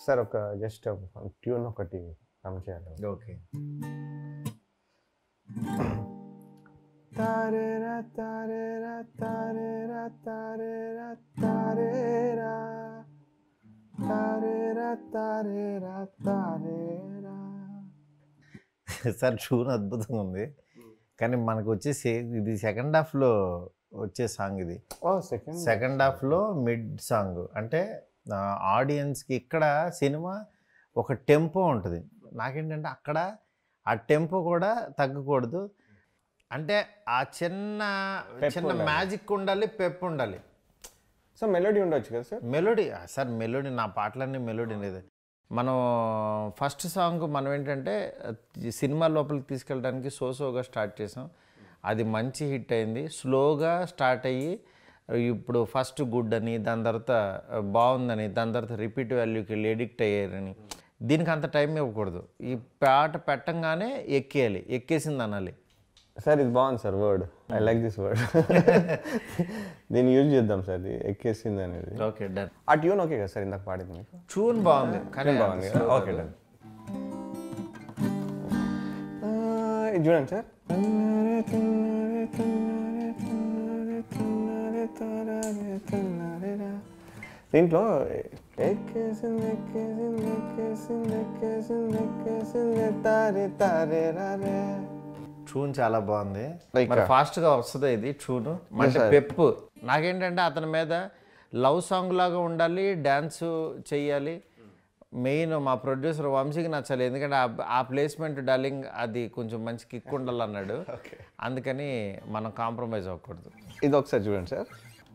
Sir ఒక just tune ఒకటి కమ్ చేయాలి ఓకే తారేరా తారేరా తారేరా తారేరా తారేరా తారేరా తారేరా తారేరా సార్ ట్యూన్ అద్భుతంగా ఉంది కానీ మనకు వచ్చేసి ఇది సెకండ్ హాఫ్లో వచ్చే సాంగ్ ఇది ఓ సెకండ్ సెకండ్ హాఫ్లో మిడ్ సాంగ్ అంటే ఆడియన్స్కి ఇక్కడ సినిమా ఒక టెంపో ఉంటుంది నాకేంటంటే అక్కడ ఆ టెంపో కూడా తగ్గకూడదు అంటే ఆ చిన్న Pep చిన్న ఉండాలి. మ్యాజిక్ ఉండాలి పెప్ ఉండాలి సో మెలోడీ ఉండొచ్చు కదా సార్ మెలోడీ సార్ మెలోడీ నా పాటలన్నీ మెలోడీ లేదు మనం ఫస్ట్ సాంగ్ మనం ఏంటంటే ఈ సినిమా లోపలికి తీసుకెళ్ళడానికి సో సోగా స్టార్ట్ చేసాం అది మంచి హిట్ అయింది స్లోగా స్టార్ట్ అయ్యి ఇప్పుడు ఫస్ట్ గుడ్ అని దాని తర్వాత బాగుందని దాని తర్వాత రిపీట్ వాల్యూకి వెళ్ళి ఎడిక్ట్ అయ్యారని దీనికి అంత టైం ఇవ్వకూడదు ఈ పాట పెట్టంగానే ఎక్కేయాలి ఎక్కేసింది అనాలి సార్ ఇది బాగుంది sir word I like this word దీన్ని యూజ్ చేద్దాం సార్ ఇది ఎక్కేసింది అనేది ఓకే డన్ ఆ ట్యూన్ ఓకే కదా సార్ ఇందాక పాడింది మీకు ట్యూన్ బాగుంది కానీ బాగుంది కదా ఓకే డన్ ఇది చూడండి సార్ దీంట్లో ఎక్కేసింది ఎక్కేసింది ఎక్కేసింది ఎక్కేసింది ఎక్కేసింది తారే తారే రారే ట్యూన్ చాలా బాగుంది Like, మరి ఫాస్ట్ గా వస్తుంది ఇది ట్యూన్ అంటే పెప్పు నాకేంటంటే అతని మీద లవ్ సాంగ్ లాగా ఉండాలి డ్యాన్స్ చెయ్యాలి మెయిన్ మా ప్రొడ్యూసర్ వంశీకి నచ్చాలి ఎందుకంటే ఆ- ఆ ప్లేస్మెంట్ డార్లింగ్ అది కొంచెం మంచి కిక్ ఉండాలన్నాడు అందుకని మనం కాంప్రమైజ్ అవ్వకూడదు ఇది ఒకసారి చూడండి సార్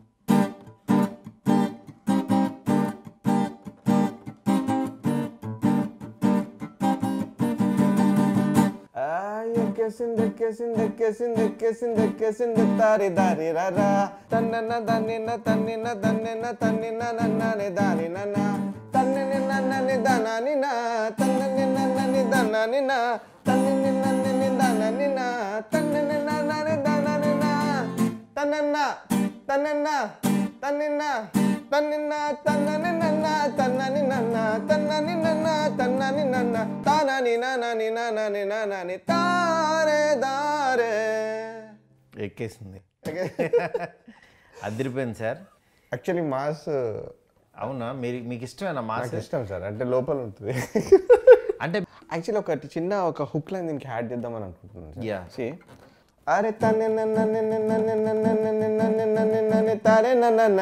ఆ, ఎక్కేసింది ఎక్కేసింది ఎక్కేసింది ఎక్కేసింది ఎక్కేసింది తారి దారి రారా తన్నన్న దన్నిన్న తన్నిన్న దన్నెన్న తన్నిన్న నన్నని దాని నన్న తన్నని నన్నని దనాని నా తన్నని నన్నని దనాని నా తన్నని నన్నని దనాని నా తన్నని నన్నని దనాని నా తన్నన్న తన్నన్న తన్నిన్న తన్నిన్న తన్నని నన్న తన్నని నన్న తన్నని నన్న తన్నని నన్న తానని నానని నానని నానని తారే దారే ఎక్కేసింది అదిరిపోయింది సార్ యాక్చువల్లీ మాస్ అవునా మీరు మీకు ఇష్టమేనా మాస్ నాకు ఇష్టం సార్ అంటే లోపల ఉంటుంది అంటే యాక్చువల్లీ ఒకటి చిన్న ఒక హుక్ లైన్ దీనికి యాడ్ చేద్దామని అనుకుంటున్నాను Yeah. See? అరే తన్నే నన్ను నన్ను నన్ను నన్ను నన్ను నన్ను నన్ను నన్ను తారే నన్న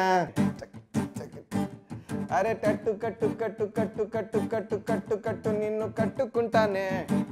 అరే టట్టు కట్టు కట్టు కట్టు కట్టు కట్టు కట్టు కట్టు నిన్ను కట్టుకుంటానే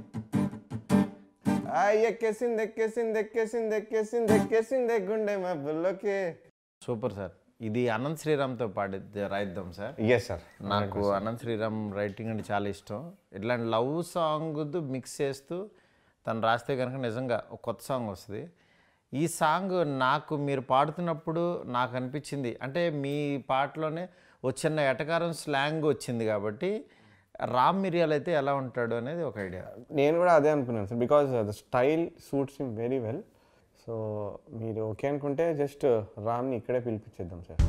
ఆ ఎక్కేసింది ఎక్కేసింది ఎక్కేసింది ఎక్కేసింది ఎక్కేసింది గుండె మబ్బుల్లోకి సూపర్ సార్ ఇది అనంత్ శ్రీరామ్తో పాడి రాయిద్దాం సార్ ఎస్ సార్ నాకు అనంత్ శ్రీరామ్ రైటింగ్ అంటే చాలా ఇష్టం ఇట్లాంటి లవ్ సాంగ్ మిక్స్ చేస్తూ తను రాస్తే కనుక నిజంగా ఒక కొత్త సాంగ్ వస్తుంది ఈ సాంగ్ నాకు మీరు పాడుతున్నప్పుడు నాకు అనిపించింది అంటే మీ పాటలోనే ఒక చిన్న ఎటకారం స్లాంగ్ వచ్చింది కాబట్టి రామ్ మిరియాల్ అయితే ఎలా ఉంటాడు అనేది ఒక ఐడియా నేను కూడా అదే అనుకున్నాను sir because the style suits him very well so మీరు ఓకే అనుకుంటే జస్ట్ రామ్ని ఇక్కడే పిలిపించేద్దాం సార్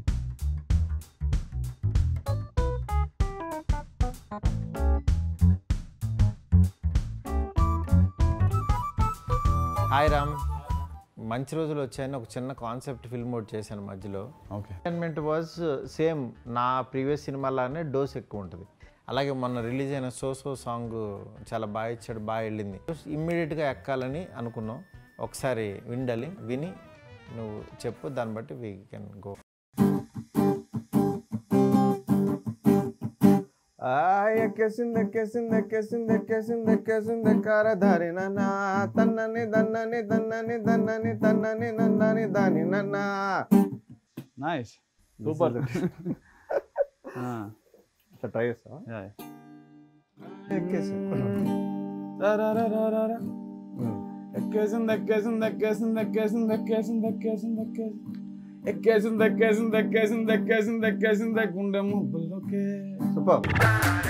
హాయ్ రామ్ మంచి రోజులు వచ్చాయని ఒక చిన్న కాన్సెప్ట్ ఫిల్మ్ అవుట్ చేశాను మధ్యలో ఓకే ఎంటర్టైన్మెంట్ వాజ్ సేమ్ నా ప్రీవియస్ సినిమాలానే డోస్ ఎక్కువ ఉంటుంది అలాగే మొన్న రిలీజ్ అయిన సో సో సాంగ్ చాలా బాగా ఇచ్చాడు బాగా వెళ్ళింది ఇమ్మీడియట్గా ఎక్కాలని అనుకున్నాం ఒకసారి విండాలి విని నువ్వు చెప్పు దాన్ని బట్టి వీ కెన్ గో ఎక్కేసింది ఎక్కేసింది ఎక్కేసింది ఎక్కేసింది ఎక్కేసింది కారధారి నన్న తన్నని దన్నని దన్నని దన్నని తన్నని నన్నని దాని నన్న నైస్ సూపర్ ట్రై చేస్తావా ఎక్కేసింది ఎక్కేసింది ఎక్కేసింది ఎక్కేసింది ఎక్కేసింది ఎక్కేసింది ఎక్కేసింది ఎక్కేసింది ఎక్కేసింది ఎక్కేసింది ఎక్కేసింది ఎక్కేసింది ఎక్కేసింది గుండె ముబ్బల్లోకే సూపర్